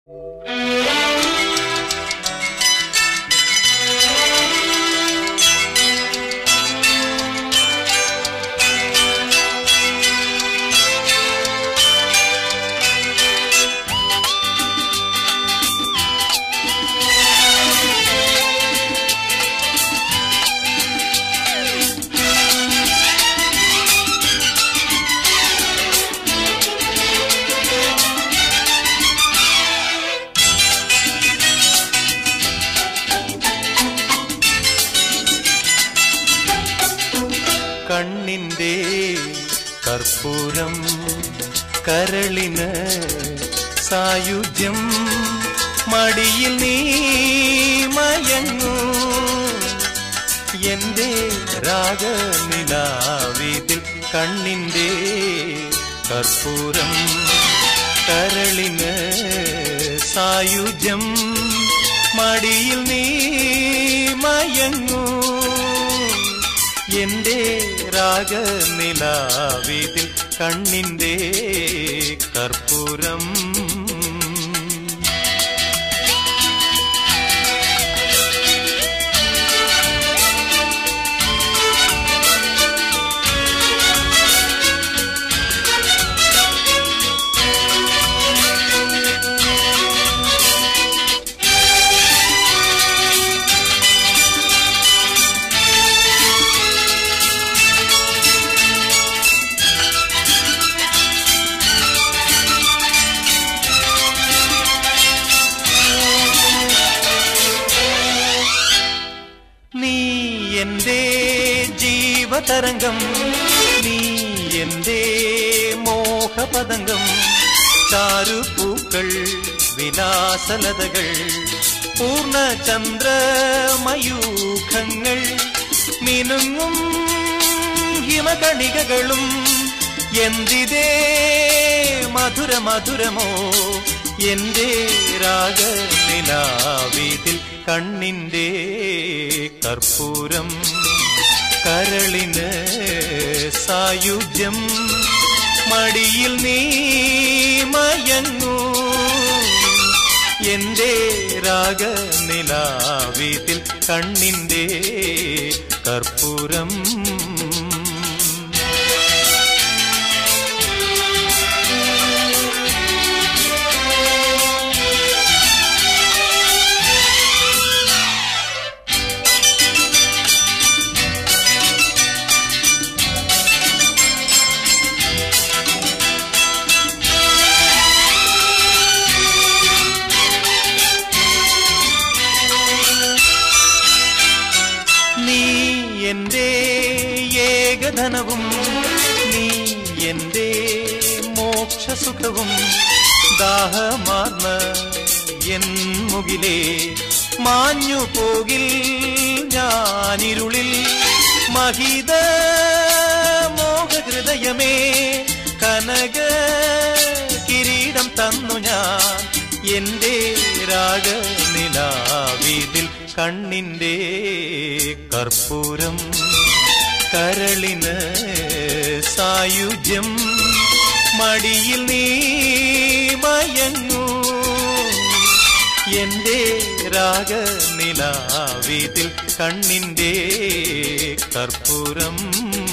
കണ്ണിന്റെ കർപ്പൂരം കരളിന് സായുജ്യം മടിയിൽ നീ മയങ്ങൂ എന്റെ രാഗനിലാവിതിൽ കണ്ണിന്റെ കർപ്പൂരം കരളിന് സായുജ്യം മടിയിൽ നീ മയങ്ങൂ എന്റെ രാഗനിലാവിതിൽ കണ്ണിന്റെ കർപ്പൂരം നീ എന്റെ ജീവതരംഗം നീ എന്റെ മോഹപതംഗം ചാരുപൂക്കൾ വിലാസലതകൾ പൂർണ്ണചന്ദ്രമയൂഖങ്ങൾ മിനുങ്ങും ഹിമകണികകളും എന്തിതേ മധുര മധുരമോ എന്റെ രാഗനിലാവിതിൽ കണ്ണിന്റെ കർപ്പൂരം കരളിന് സായുജ്യം മടിയിൽ നീ മയങ്ങൂ എന്റെ രാഗനിലാവിതിൽ കണ്ണിന്റെ കർപ്പൂരം നീ എന്റെ ഏകധനവും നീ എന്റെ മോക്ഷസുഖവും ദാഹമാർന്ന എൻ മുകിലേ മാഞ്ഞു പോകിൽ ഞാനിരുളിൽ മഹിത മോഹഹൃദയമേ കനക കിരീടം തന്നു ഞാൻ എന്റെ രാഗനിലാവിതിൽ കണ്ണിന്റെ കർപ്പൂരം കരളിന് സായുജ്യം മടിയിൽ നീ മയങ്ങൂ എന്റെ രാഗനിലാവിതിൽ കണ്ണിന്റെ കർപ്പൂരം